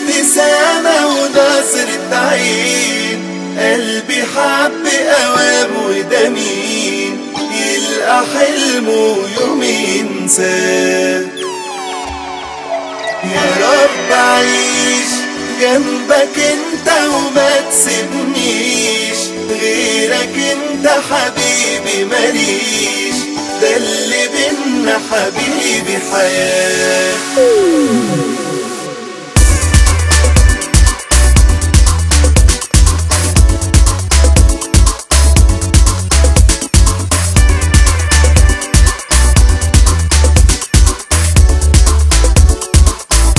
ابتسامة ونظرة عين قلبي حب أوام وده مين يلقى حلمه يوم ينساه يا رب عيش جنبك انت وما تسيبنيش غيرك انت حبيبي ماليش ده اللي بينا حبيبي حياه